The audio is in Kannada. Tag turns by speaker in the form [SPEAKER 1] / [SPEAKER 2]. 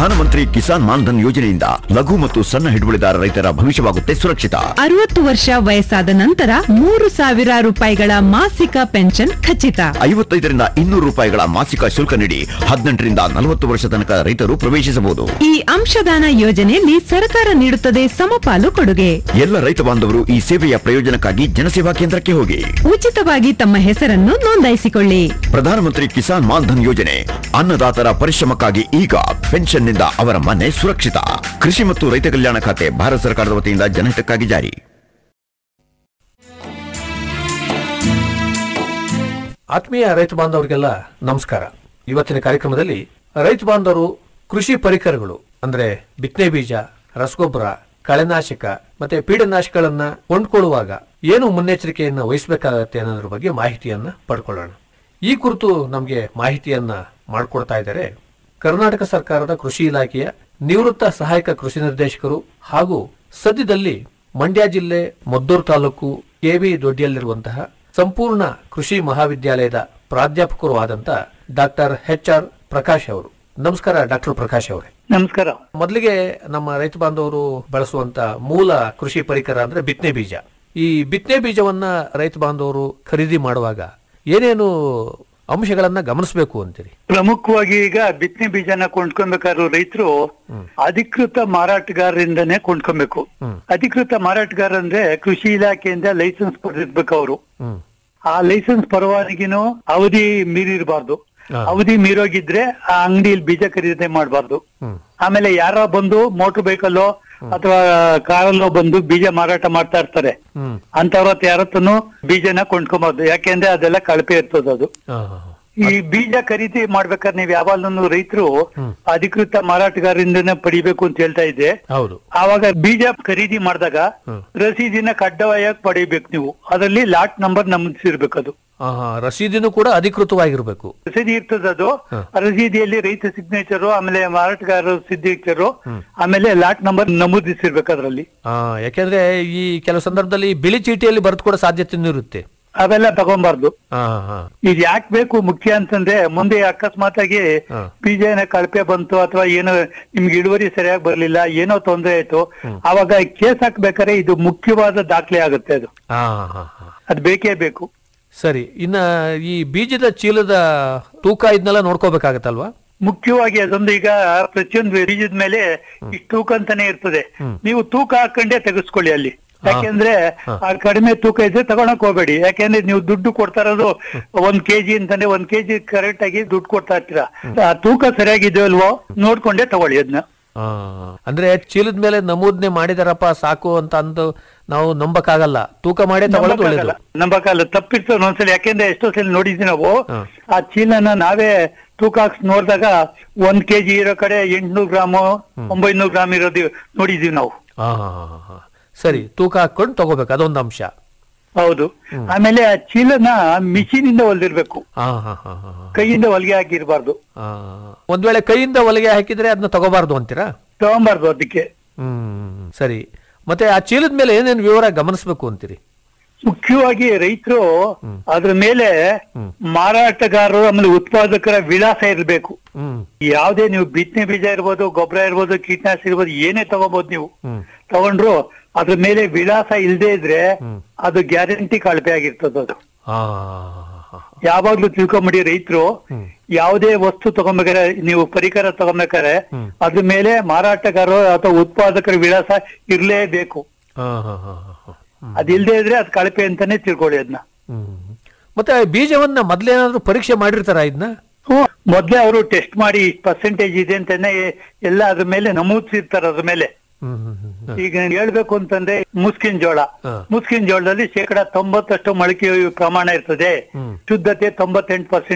[SPEAKER 1] ಪ್ರಧಾನಮಂತ್ರಿ ಕಿಸಾನ್ ಮಾನ್ಧನ್ ಯೋಜನೆಯಿಂದ ಲಘು ಮತ್ತು ಸಣ್ಣ ಹಿಡುವಳಿದಾರ ರೈತರ ಭವಿಷ್ಯವಾಗುತ್ತೆ ಸುರಕ್ಷಿತ
[SPEAKER 2] ಅರವತ್ತು ವರ್ಷ ವಯಸ್ಸಾದ ನಂತರ ಮೂರು ಸಾವಿರ ರೂಪಾಯಿಗಳ ಮಾಸಿಕ ಪೆನ್ಷನ್ ಖಚಿತ
[SPEAKER 1] ಐವತ್ತೈದರಿಂದ ಇನ್ನೂರು ರೂಪಾಯಿಗಳ ಮಾಸಿಕ ಶುಲ್ಕ ನೀಡಿ ಹದಿನೆಂಟರಿಂದ ನಲವತ್ತು ವರ್ಷ ತನಕ ರೈತರು ಪ್ರವೇಶಿಸಬಹುದು
[SPEAKER 2] ಈ ಅಂಶದಾನ ಯೋಜನೆಯಲ್ಲಿ ಸರ್ಕಾರ ನೀಡುತ್ತದೆ ಸಮಪಾಲು ಕೊಡುಗೆ
[SPEAKER 1] ಎಲ್ಲ ರೈತ ಬಾಂಧವರು ಈ ಸೇವೆಯ ಪ್ರಯೋಜನಕ್ಕಾಗಿ ಜನಸೇವಾ ಕೇಂದ್ರಕ್ಕೆ ಹೋಗಿ
[SPEAKER 2] ಉಚಿತವಾಗಿ ತಮ್ಮ ಹೆಸರನ್ನು ನೋಂದಾಯಿಸಿಕೊಳ್ಳಿ
[SPEAKER 1] ಪ್ರಧಾನಮಂತ್ರಿ ಕಿಸಾನ್ ಮಾನ್ಧನ್ ಯೋಜನೆ ಅನ್ನದಾತರ ಪರಿಶ್ರಮಕ್ಕಾಗಿ ಈಗ ಪೆನ್ಷನ್ನಿಂದ ಅವರ ಮನೆ ಸುರಕ್ಷಿತ ಕೃಷಿ ಮತ್ತು ರೈತ ಕಲ್ಯಾಣ ಖಾತೆ ಭಾರತ ಸರ್ಕಾರದ ವತಿಯಿಂದ ಜನಹಿತಕ್ಕಾಗಿ ಜಾರಿ
[SPEAKER 3] ಆತ್ಮೀಯ ರೈತ ಬಾಂಧವರಿಗೆಲ್ಲ ನಮಸ್ಕಾರ ಇವತ್ತಿನ ಕಾರ್ಯಕ್ರಮದಲ್ಲಿ ರೈತ ಬಾಂಧವರು ಕೃಷಿ ಪರಿಕರಗಳು ಅಂದ್ರೆ ಬಿತ್ತನೆ ಬೀಜ ರಸಗೊಬ್ಬರ ಕಳೆನಾಶಕ ಮತ್ತೆ ಪೀಡನಾಶಕಗಳನ್ನ ಕೊಂಡ್ಕೊಳ್ಳುವಾಗ ಏನು ಮುನ್ನೆಚ್ಚರಿಕೆಯನ್ನ ವಹಿಸಬೇಕಾಗತ್ತೆ ಅನ್ನೋದ್ರ ಬಗ್ಗೆ ಮಾಹಿತಿಯನ್ನ ಪಡ್ಕೊಳ್ಳೋಣ ಈ ಕುರಿತು ನಮಗೆ ಮಾಹಿತಿಯನ್ನ ಮಾಡಿಕೊಡ್ತಾ ಇದ್ದಾರೆ ಕರ್ನಾಟಕ ಸರ್ಕಾರದ ಕೃಷಿ ಇಲಾಖೆಯ ನಿವೃತ್ತ ಸಹಾಯಕ ಕೃಷಿ ನಿರ್ದೇಶಕರು ಹಾಗೂ ಸದ್ಯದಲ್ಲಿ ಮಂಡ್ಯ ಜಿಲ್ಲೆ ಮದ್ದೂರು ತಾಲೂಕು ಕೆವಿ ದೊಡ್ಡಿಯಲ್ಲಿರುವಂತಹ ಸಂಪೂರ್ಣ ಕೃಷಿ ಮಹಾವಿದ್ಯಾಲಯದ ಪ್ರಾಧ್ಯಾಪಕರು ಆದಂತ ಡಾಕ್ಟರ್ ಎಚ್ ಆರ್ ಪ್ರಕಾಶ್ ಅವರು ನಮಸ್ಕಾರ ಡಾಕ್ಟರ್ ಪ್ರಕಾಶ್ ಅವರೇ
[SPEAKER 4] ನಮಸ್ಕಾರ
[SPEAKER 3] ಮೊದಲಿಗೆ ನಮ್ಮ ರೈತ ಬಾಂಧವರು ಬಳಸುವಂತ ಮೂಲ ಕೃಷಿ ಪರಿಕರ ಅಂದ್ರೆ ಬಿತ್ತನೆ ಬೀಜ ಈ ಬಿತ್ತನೆ ಬೀಜವನ್ನ ರೈತ ಬಾಂಧವರು ಖರೀದಿ ಮಾಡುವಾಗ ಏನೇನು ಅಂಶಗಳನ್ನ ಗಮನಿಸಬೇಕು ಅಂತೀರಿ
[SPEAKER 4] ಪ್ರಮುಖವಾಗಿ ಈಗ ಬಿತ್ತನೆ ಬೀಜನ ಕೊಂಡ್ಕೊಬೇಕಾದ್ರು ರೈತರು ಅಧಿಕೃತ ಮಾರಾಟಗಾರರಿಂದನೇ ಕೊಂಡ್ಕೊಬೇಕು ಅಧಿಕೃತ ಮಾರಾಟಗಾರ ಅಂದ್ರೆ ಕೃಷಿ ಇಲಾಖೆಯಿಂದ ಲೈಸೆನ್ಸ್ ಪಡೆದಿರ್ಬೇಕು ಅವರು
[SPEAKER 3] ಹ್ಮ್
[SPEAKER 4] ಆ ಲೈಸೆನ್ಸ್ ಪರವಾನಗಿನೂ ಅವಧಿ ಮೀರಿರಬಾರ್ದು
[SPEAKER 3] ಹಾ.
[SPEAKER 4] ಅವಧಿ ಮೀರೋಗಿದ್ರೆ ಆ ಅಂಗಡಿಯಲ್ಲಿ ಬೀಜ ಖರೀದಿ ಮಾಡಬಾರ್ದು
[SPEAKER 3] ಹ್ಮ್
[SPEAKER 4] ಆಮೇಲೆ ಯಾರ ಬಂದು ಮೋಟರ್ ಬೈಕಲ್ಲೋ ಅಥವಾ ಕಾರಲ್ಲೋ ಬಂದು ಬೀಜ ಮಾರಾಟ ಮಾಡ್ತಾ ಇರ್ತಾರೆ
[SPEAKER 3] ಹ್ಮ್
[SPEAKER 4] ಅಂತವ್ರ ಹತ್ರ ಯಾರತ್ತೂ ಬೀಜನ ಕೊಂಡ್ಕೊಬಾರ್ದು ಯಾಕೆಂದ್ರೆ ಅದೆಲ್ಲ ಕಳಪೆ ಇರ್ತದೆ ಅದು
[SPEAKER 3] ಹಾ, ಹಾ, ಹಾ.
[SPEAKER 4] ಈ ಬೀಜ ಖರೀದಿ ಮಾಡ್ಬೇಕಾದ್ರೆ ನೀವ್ ಯಾವಾಗ್ಲೂ ರೈತರು ಅಧಿಕೃತ ಮಾರಾಟಗಾರರಿಂದನೇ ಪಡಿಬೇಕು ಅಂತ ಹೇಳ್ತಾ ಇದ್ದೆ
[SPEAKER 3] ಹೌದು
[SPEAKER 4] ಆವಾಗ ಬೀಜ ಖರೀದಿ ಮಾಡಿದಾಗ
[SPEAKER 3] ಹ್ಮ್.
[SPEAKER 4] ರಸೀದಿನ ಕಡ್ಡಾಯವಾಗಿ ಪಡಿಬೇಕು ನೀವು ಅದರಲ್ಲಿ ಲಾಟ್ ನಂಬರ್ ನಮೂದಿಸಿರ್ಬೇಕು ಅದು
[SPEAKER 3] ಹಾ, ಹಾ. ರಸೀದಿನೂ ಕೂಡ ಅಧಿಕೃತವಾಗಿರ್ಬೇಕು
[SPEAKER 4] ರಸೀದಿ ಇರ್ತದೆ ಅದು ಆ ರಸೀದಿಯಲ್ಲಿ ರೈತ ಸಿಗ್ನೇಚರು ಆಮೇಲೆ ಮಾರಾಟಗಾರರ ಸಿಗ್ನೇಚರು ಆಮೇಲೆ ಲಾಟ್ ನಂಬರ್ ನಮೂದಿಸಿರ್ಬೇಕು ಅದರಲ್ಲಿ
[SPEAKER 3] ಆ, ಯಾಕೆಂದ್ರೆ ಈ ಕೆಲವು ಸಂದರ್ಭದಲ್ಲಿ ಬಿಳಿ ಚೀಟಿಯಲ್ಲಿ ಬರೆದು ಕೂಡ ಸಾಧ್ಯತೆನೂ ಇರುತ್ತೆ
[SPEAKER 4] ಅವೆಲ್ಲ ತಗೊಂಬಾರ್ದು
[SPEAKER 3] ಹಾ, ಹಾ.
[SPEAKER 4] ಇದು ಯಾಕೆ ಬೇಕು ಮುಖ್ಯ ಅಂತಂದ್ರೆ ಮುಂದೆ ಅಕಸ್ಮಾತ್ ಆಗಿ
[SPEAKER 3] ಹಾ.
[SPEAKER 4] ಬೀಜ ಏನೋ ಕಳಪೆ ಬಂತು ಅಥವಾ ಏನೋ ನಿಮ್ಗೆ ಇಳುವರಿ ಸರಿಯಾಗಿ ಬರ್ಲಿಲ್ಲ ಏನೋ ತೊಂದರೆ ಆಯ್ತು ಅವಾಗ ಕೇಸ್ ಹಾಕ್ಬೇಕಾದ್ರೆ ಇದು ಮುಖ್ಯವಾದ ದಾಖಲೆ ಆಗುತ್ತೆ ಅದು
[SPEAKER 3] ಹಾ, ಹಾ, ಹಾ.
[SPEAKER 4] ಅದು ಬೇಕೇ ಬೇಕು
[SPEAKER 3] ಸರಿ ಇನ್ನ ಈ ಬೀಜದ ಚೀಲದ ತೂಕ ಇದನ್ನೆಲ್ಲ ನೋಡ್ಕೋಬೇಕಾಗತ್ತಲ್ವಾ
[SPEAKER 4] ಮುಖ್ಯವಾಗಿ ಅದೊಂದು ಈಗ ಪ್ರತಿಯೊಂದು ಬೀಜದ ಮೇಲೆ ಇಷ್ಟು ತೂಕ ಅಂತಾನೆ ಇರ್ತದೆ ನೀವು ತೂಕ ಹಾಕೊಂಡೇ ತೆಗೆಸ್ಕೊಳ್ಳಿ ಅಲ್ಲಿ ಯಾಕೆಂದ್ರೆ ಆ ಕಡಿಮೆ ತೂಕ ಇದ್ರೆ ತಗೊಳಕ್ ಹೋಗ್ಬೇಡಿ ಯಾಕೆಂದ್ರೆ ನೀವು ದುಡ್ಡು ಕೊಡ್ತಾ ಇರೋದು ಒಂದ್ ಕೆಜಿ ಅಂತಂದ್ರೆ ಒಂದ್ ಕೆಜಿ ಕರೆಕ್ಟ್ ಆಗಿ ದುಡ್ಡು ಕೊಡ್ತಾ ಇರ್ತೀರಾ ಆ ತೂಕ ಸರಿಯಾಗಿದೆಯೋ ಅಲ್ವೋ ನೋಡ್ಕೊಂಡೇ ತಗೊಳ್ಳಿ ಅದನ್ನ
[SPEAKER 3] ಆ, ಅಂದ್ರೆ ಚೀಲದ ಮೇಲೆ ನಮೂದನೆ ಮಾಡಿದಾರಪ್ಪ ಸಾಕು ಅಂತ ಅಂದು ನಾವು ನಂಬಕ್ಕಾಗಲ್ಲ ತೂಕ ಮಾಡೇ ತಗೊಳ್ಳೋದು ಒಳ್ಳೇದು
[SPEAKER 4] ನಂಬಕಲ್ಲ ತಪ್ಪಿರ್ತದೆ ಒಂದ್ಸಲ ಯಾಕೆಂದ್ರೆ ಎಷ್ಟೋ ಸಲ ನೋಡಿದ್ವಿ ನಾವು ಆ ಚೀಲನ ನಾವೇ ತೂಕ ಹಾಕ್ಸ್ ನೋಡಿದಾಗ ಒಂದ್ ಕೆಜಿ ಇರೋ ಕಡೆ ಎಂಟ್ನೂರು ಗ್ರಾಮು ಒಂಬೈನೂರು ಗ್ರಾಮ್ ಇರೋದು ನೋಡಿದೀವಿ ನಾವು
[SPEAKER 3] ಆ, ಹಾ, ಹಾ, ಹಾ, ಹಾ. ಸರಿ ತೂಕ ಹಾಕೊಂಡು ತಗೋಬೇಕು ಅದೊಂದು ಅಂಶ
[SPEAKER 4] ಹೌದು ಆಮೇಲೆ ಆ ಚೀಲನ ಮಿಷಿನ್ ಇಂದ ಹೊಲ್ದಿರ್ಬೇಕು
[SPEAKER 3] ಹಾ ಹಾ ಹಾ ಹಾ ಹಾ.
[SPEAKER 4] ಕೈಯಿಂದ ಹೊಲಿಗೆ ಹಾಕಿರ್ಬಾರ್ದು
[SPEAKER 3] ಆ, ಒಂದ್ ವೇಳೆ ಕೈಯಿಂದ ಹೊಲಿಗೆ ಹಾಕಿದ್ರೆ ಅದನ್ನ ತಗೋಬಾರ್ದು ಅಂತೀರಾ
[SPEAKER 4] ತಗೊಂಬಾರ್ದು ಅದಕ್ಕೆ
[SPEAKER 3] ಹ್ಮ್ ಸರಿ ಮತ್ತೆ ಆ ಚೀಲದ ಮೇಲೆ ಏನೇನು ವಿವರ ಗಮನಿಸ್ಬೇಕು ಅಂತೀರಿ
[SPEAKER 4] ಮುಖ್ಯವಾಗಿ ರೈತರು ಅದ್ರ ಮೇಲೆ ಮಾರಾಟಗಾರರು ಆಮೇಲೆ ಉತ್ಪಾದಕರ ವಿಳಾಸ ಇರಬೇಕು
[SPEAKER 3] ಹ್ಮ್
[SPEAKER 4] ಯಾವ್ದೇ ನೀವು ಬಿತ್ತನೆ ಬೀಜ ಇರ್ಬೋದು ಗೊಬ್ಬರ ಇರ್ಬೋದು ಕೀಟನಾಶಕ ಇರ್ಬೋದು ಏನೇ ತಗೋಬಹುದು ನೀವು ತಗೊಂಡ್ರು ಅದ್ರ ಮೇಲೆ ವಿಳಾಸ ಇಲ್ಲದೆ ಇದ್ರೆ ಅದು ಗ್ಯಾರಂಟಿ ಕಳಪೆ ಆಗಿರ್ತದ ಅದು
[SPEAKER 3] ಆ,
[SPEAKER 4] ಯಾವಾಗ್ಲೂ ತಿಳ್ಕೊಂಬಿಡಿ ರೈತರು ಯಾವುದೇ ವಸ್ತು ತಗೊಂಬೇಕಾರೆ ನೀವು ಪರಿಕರ ತಗೊಂಬೇಕಾರೆ ಅದ್ರ ಮೇಲೆ ಮಾರಾಟಗಾರರು ಅಥವಾ ಉತ್ಪಾದಕರ ವಿಳಾಸ ಇರ್ಲೇಬೇಕು
[SPEAKER 3] ಆ, ಹಾ, ಹಾ, ಹಾ, ಹಾ.
[SPEAKER 4] ಅದಿಲ್ದೇ ಇದ್ರೆ ಅದು ಕಳಪೆ ಅಂತಾನೆ ತಿಳ್ಕೊಳ್ಳಿ ಅದನ್ನ
[SPEAKER 3] ಹ್ಮ್. ಮತ್ತೆ ಬೀಜವನ್ನ ಮೊದ್ಲೇನಾದ್ರೂ ಪರೀಕ್ಷೆ ಮಾಡಿರ್ತಾರ ಇದನ್ನ
[SPEAKER 4] ಮೊದ್ಲೇ ಅವರು ಟೆಸ್ಟ್ ಮಾಡಿ ಇಷ್ಟು ಪರ್ಸೆಂಟೇಜ್ ಇದೆ ಅಂತಾನೆ ಎಲ್ಲ ಅದ್ರ ಮೇಲೆ ನಮೂದಿಸಿರ್ತಾರೆ ಅದ್ರ ಮೇಲೆ
[SPEAKER 3] ಹ್ಮ್ ಹ್ಮ್ ಹ್ಮ್
[SPEAKER 4] ಈಗ ನಾನ್ ಹೇಳ್ಬೇಕು ಅಂತಂದ್ರೆ ಮುಸ್ಕಿನ್ ಜೋಳ
[SPEAKER 3] ಹಾ.
[SPEAKER 4] ಮುಸ್ಕಿನ್ ಜೋಳದಲ್ಲಿ ಶೇಕಡ ತೊಂಬತ್ತಷ್ಟು ಮೊಳಕೆ ಪ್ರಮಾಣ ಇರ್ತದೆ ಶುದ್ಧತೆ ತೊಂಬತ್ತೆಂಟು ಪರ್ಸೆಂಟ್